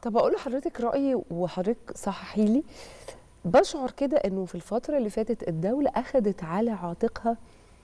طب اقول لحضرتك رايي وحضرتك صححي لي بشعر كده انه في الفتره اللي فاتت الدوله اخذت على عاتقها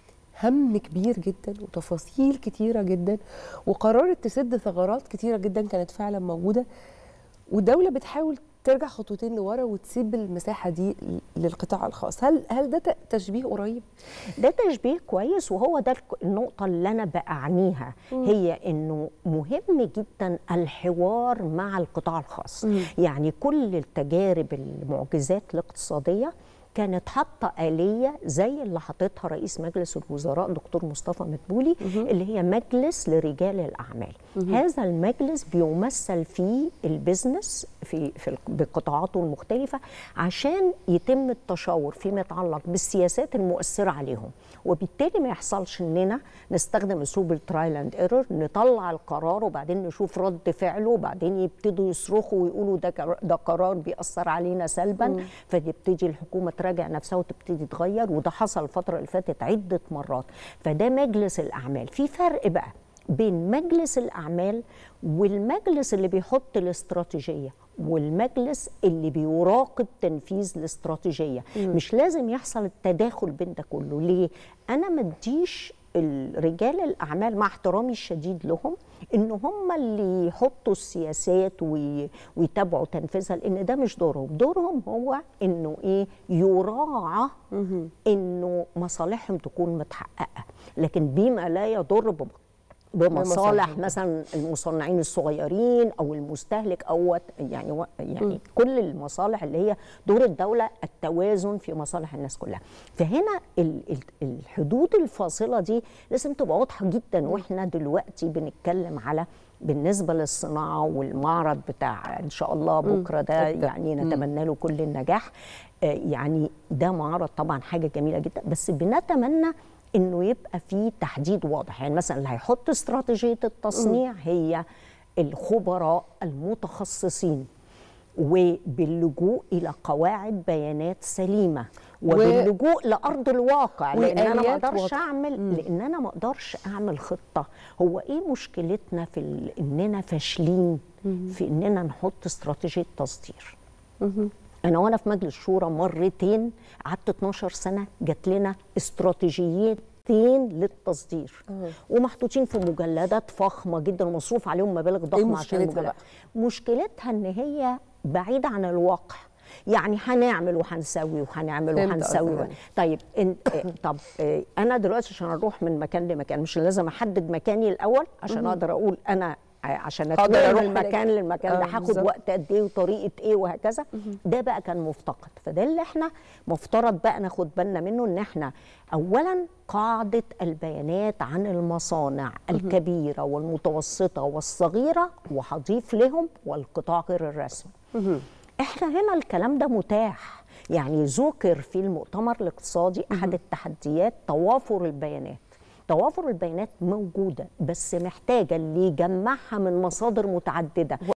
هم كبير جدا وتفاصيل كتيره جدا وقررت تسد ثغرات كتيره جدا كانت فعلا موجوده والدوله بتحاول ترجع خطوتين لورا وتسيب المساحه دي للقطاع الخاص هل هل ده ت- تشبيه قريب ده تشبيه كويس وهو ده الك- النقطة اللي أنا بأعنيها هي إنه مهم جدا الحوار مع القطاع الخاص يعني كل التجارب المعجزات الاقتصادية كانت حاطة آلية زي اللي حاططها رئيس مجلس الوزراء دكتور مصطفى مدبولي اللي هي مجلس لرجال الأعمال هذا المجلس بيمثل فيه البيزنس في, في ال- بقطاعاته المختلفة عشان يتم التشاور فيما يتعلق بالسياسات المؤثرة عليهم وبالتالي ما يحصلش اننا نستخدم اسلوب الترايل اند ايرور نطلع القرار وبعدين نشوف رد فعله وبعدين يبتدوا يصرخوا ويقولوا ده قرار- ده قرار بيأثر علينا سلبا فتبتدي الحكومه تراجع نفسها وتبتدي تغير وده حصل الفتره اللي فاتت عده مرات فده مجلس الاعمال في فرق بقى بين مجلس الاعمال والمجلس اللي بيحط الاستراتيجيه والمجلس اللي بيراقب تنفيذ الاستراتيجيه مش لازم يحصل التداخل بين ده كله ليه انا ما اديش رجال الاعمال مع احترامي الشديد لهم ان هم اللي يحطوا السياسات وي- ويتابعوا تنفيذها لان ده مش دورهم دورهم هو انه ايه يراعى انه مصالحهم تكون متحققه لكن بما لا يضر بم- بمصالح بمصالحهم. مثلا المصنعين الصغيرين او المستهلك او وات- يعني و- يعني كل المصالح اللي هي دور الدوله التوازن في مصالح الناس كلها فهنا ال- ال- الحدود الفاصله دي لازم تبقى واضحه جدا واحنا دلوقتي بنتكلم على بالنسبه للصناعه والمعرض بتاع ان شاء الله بكره ده جداً. يعني نتمنى له كل النجاح آه، يعني ده معرض طبعا حاجه جميله جدا بس بنتمنى انه يبقى فيه تحديد واضح يعني مثلا اللي هيحط استراتيجيه التصنيع هي الخبراء المتخصصين وباللجوء الى قواعد بيانات سليمه وباللجوء لارض الواقع لان انا ما وآليات اقدرش واضحة. اعمل لان انا ما اقدرش اعمل خطه هو ايه مشكلتنا في ال- اننا فاشلين في اننا نحط استراتيجيه تصدير انا وانا في مجلس شورى مرتين قعدت 12 سنه جات لنا استراتيجيتين للتصدير ومحطوطين في مجلدات فخمه جدا ومصروف عليهم مبالغ ضخمه عشان مشكلتها المجلدات بقى؟ مشكلتها ان هي بعيده عن الواقع يعني هنعمل وهنسوي وهنعمل فهمت وهنسوي قصدك. طيب إن طب آه، انا دلوقتي عشان اروح من مكان لمكان مش لازم احدد مكاني الاول عشان اقدر اقول انا ع- عشان هقدر اتنقل أروح من هناك. مكان للمكان ده آه، هاخد بالظبط. وقت قد ايه وطريقه ايه وهكذا ده بقى كان مفتقد فده اللي احنا مفترض بقى ناخد بالنا منه ان احنا اولا قاعده البيانات عن المصانع الكبيره والمتوسطه والصغيره وهضيف لهم والقطاع غير الرسمي احنا هنا الكلام ده متاح يعني ذكر في المؤتمر الاقتصادي احد التحديات توافر البيانات توافر البيانات موجوده بس محتاجه اللي يجمعها من مصادر متعدده